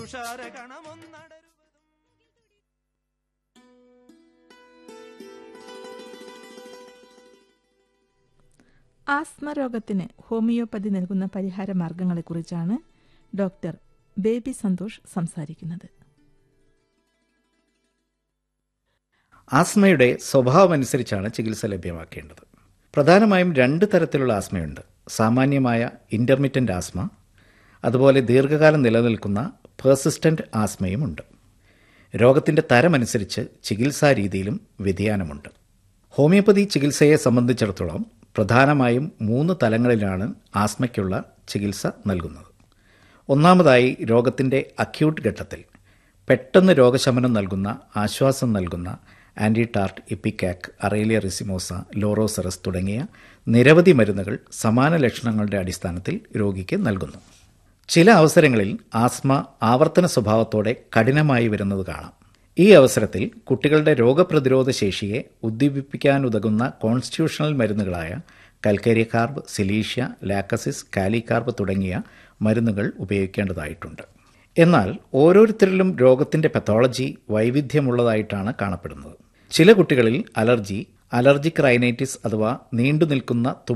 തുഷാര കണമൊന്നടരുവതും ആസ്മ രോഗത്തിന് ഹോമിയോപ്പതി നൽകുന്ന പരിഹാര മാർഗങ്ങളെക്കുറിച്ചാണ് ഡോക്ടർ ബേബി സന്തോഷ് സംസാരിക്കുന്നത് ആസ്മയുടെ സ്വഭാവമനുസരിച്ചാണ് ചികിത്സ ലഭ്യമാക്കേണ്ടത് പ്രധാനമായും രണ്ട് തരത്തിലുള്ള ആസ്മയുണ്ട് സാമാന്യമായ ഇൻ്റർമിറ്റൻ്റ് ആസ്മ അതുപോലെ ദീർഘകാലം നിലനിൽക്കുന്ന പേഴ്സിസ്റ്റൻ്റ് ആസ്മയുമുണ്ട് രോഗത്തിൻ്റെ തരമനുസരിച്ച് ചികിത്സാ രീതിയിലും വ്യതിയാനമുണ്ട് ഹോമിയോപ്പതി ചികിത്സയെ സംബന്ധിച്ചിടത്തോളം പ്രധാനമായും മൂന്ന് തലങ്ങളിലാണ് ആസ്മയ്ക്കുള്ള ചികിത്സ നൽകുന്നത് ഒന്നാമതായി രോഗത്തിൻ്റെ അക്യൂട്ട് ഘട്ടത്തിൽ പെട്ടെന്ന് രോഗശമനം നൽകുന്ന ആശ്വാസം നൽകുന്ന ആൻറ്റിടാർട്ട് ഇപ്പിക്കാക് അറേലിയ റിസിമോസ ലോറോസറസ് തുടങ്ങിയ നിരവധി മരുന്നുകൾ സമാന ലക്ഷണങ്ങളുടെ അടിസ്ഥാനത്തിൽ രോഗിക്ക് നൽകുന്നു ചില അവസരങ്ങളിൽ ആസ്മ ആവർത്തന സ്വഭാവത്തോടെ കഠിനമായി വരുന്നത് കാണാം ഈ അവസരത്തിൽ കുട്ടികളുടെ രോഗപ്രതിരോധ ശേഷിയെ ഉദ്ദീപിപ്പിക്കാനുതകുന്ന കോൺസ്റ്റിറ്റ്യൂഷണൽ മരുന്നുകളായ കൽക്കരിയകാർബ് സിലീഷ്യ ലാക്കസിസ് കാലികാർബ് തുടങ്ങിയ മരുന്നുകൾ ഉപയോഗിക്കേണ്ടതായിട്ടുണ്ട് എന്നാൽ ഓരോരുത്തരിലും രോഗത്തിന്റെ പത്തോളജി വൈവിധ്യമുള്ളതായിട്ടാണ് കാണപ്പെടുന്നത് ചില കുട്ടികളിൽ അലർജി അലർജിക് റൈനൈറ്റിസ് അഥവാ നീണ്ടുനിൽക്കുന്ന